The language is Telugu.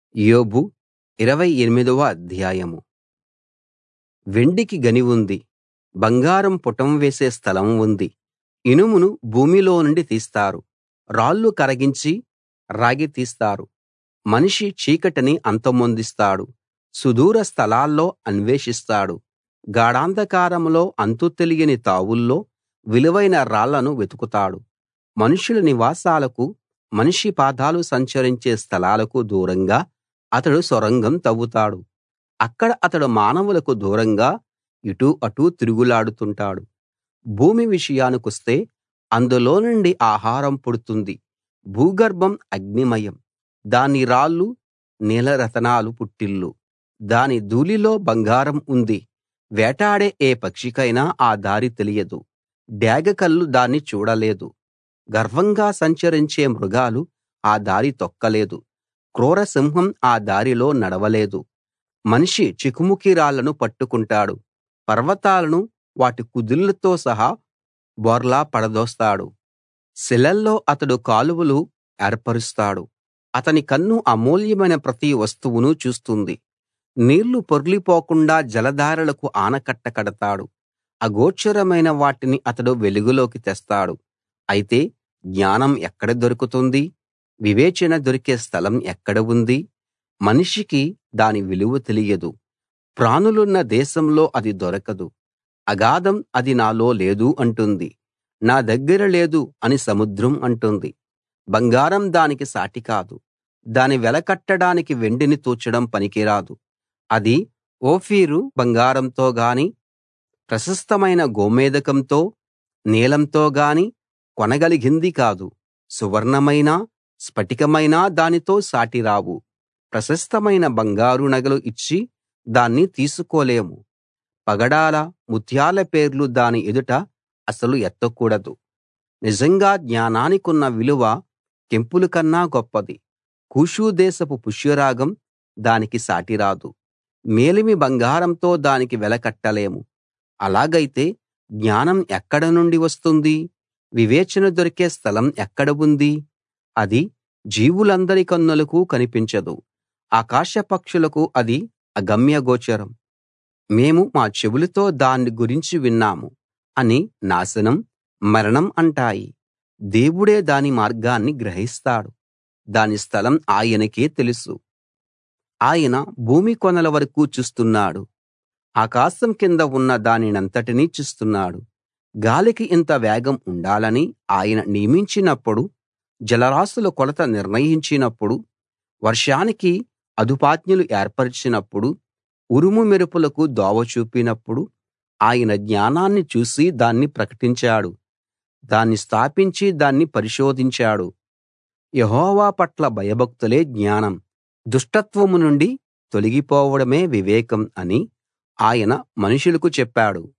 యోబు ఇరవై ఎనిమిదవ అధ్యాయం వెండికి గని ఉంది బంగారం పుటం వేసే స్థలం ఉంది ఇనుమును భూమిలో నుండి తీస్తారు రాళ్లు కరగించి రాగి తీస్తారు మనిషి చీకటిని అంతమొందిస్తాడు సుదూర స్థలాల్లో అన్వేషిస్తాడు గాఢాంధకారంలో అంతు తెలియని తావుల్లో విలువైన రాళ్లను వెతుకుతాడు మనుషుల నివాసాలకు మనిషి పాదాలు సంచరించే స్థలాలకు దూరంగా అతడు సొరంగం తవ్వుతాడు అక్కడ అతడు మానవులకు దూరంగా ఇటూ అటూ తిరుగులాడుతుంటాడు భూమి విషయానికొస్తే అందులో నుండి ఆహారం పుడుతుంది భూగర్భం అగ్నిమయం దాని రాళ్లు నీలరతనాల పుట్టిల్లు దాని ధూళిలో బంగారం ఉంది వేటాడే ఏ పక్షికైనా ఆ దారి తెలియదు డేగ కళ్ళు దాన్ని చూడలేదు గర్వంగా సంచరించే మృగాలు ఆ దారి తొక్కలేదు క్రూర సింహం ఆ దారిలో నడవలేదు మనిషి చికుముకి రాళ్లను పట్టుకుంటాడు పర్వతాలను వాటి కుదుళ్లతో సహా బోర్లా పడదోస్తాడు శిలల్లో అతడు కాలువలు ఏర్పరుస్తాడు అతని కన్ను అమూల్యమైన ప్రతి వస్తువును చూస్తుంది నీళ్లు పొర్లిపోకుండా జలధారలకు ఆనకట్ట కడతాడు అగోచరమైన వాటిని అతడు వెలుగులోకి తెస్తాడు అయితే జ్ఞానం ఎక్కడ దొరుకుతుంది వివేచన దొరికే స్థలం ఎక్కడ ఉంది మనిషికి దాని విలువ తెలియదు ప్రాణులున్న దేశంలో అది దొరకదు అగాధం అది నాలో లేదు అంటుంది నా దగ్గర లేదు అని సముద్రం అంటుంది బంగారం దానికి సాటి కాదు దాని వెల కట్టడానికి వెండిని తూచడం పనికిరాదు అది ఓఫీరు బంగారంతో గాని ప్రశస్తమైన గోమేధికంతో నీలంతో గాని కొనగలిగింది కాదు సువర్ణమైనా స్ఫటికమైనా దానితో సాటి రావు ప్రశస్తమైన బంగారు నగలు ఇచ్చి దాన్ని తీసుకోలేము పగడాల ముత్యాల పేర్లు దాని ఎదుట అసలు ఎత్తకూడదు నిజంగా జ్ఞానానికున్న విలువ కెంపుల కన్నా గొప్పది కూషు దేశపు పుష్యరాగం దానికి సాటిరాదు మేలిమి బంగారంతో దానికి వెల కట్టలేము అలాగైతే జ్ఞానం ఎక్కడ నుండి వస్తుంది వివేచన దొరికే స్థలం ఎక్కడ ఉంది అది జీవులందరి కన్నులకు కనిపించదు ఆకాశ పక్షులకు అది అగమ్యగోచరం మేము మా చెవులతో దాన్ని గురించి విన్నాము అని నాశనం మరణం అంటాయి దేవుడే దాని మార్గాన్ని గ్రహిస్తాడు దాని స్థలం ఆయనకే తెలుసు ఆయన భూమి కొనల వరకూ చూస్తున్నాడు ఆకాశం కింద ఉన్న దానినంతటినీ చూస్తున్నాడు గాలికి ఇంత వేగం ఉండాలని ఆయన నియమించినప్పుడు జలరాశుల కొలత నిర్ణయించినప్పుడు వర్షానికి అదుపాజ్ఞలు ఏర్పరచినప్పుడు ఉరుము మెరుపులకు దోవ చూపినప్పుడు ఆయన జ్ఞానాన్ని చూసి దాన్ని ప్రకటించాడు దాన్ని స్థాపించి దాన్ని పరిశోధించాడు యెహోవా పట్ల భయభక్తులే జ్ఞానం దుష్టత్వం నుండి తొలగిపోవడమే వివేకం అని ఆయన మనుషులకు చెప్పాడు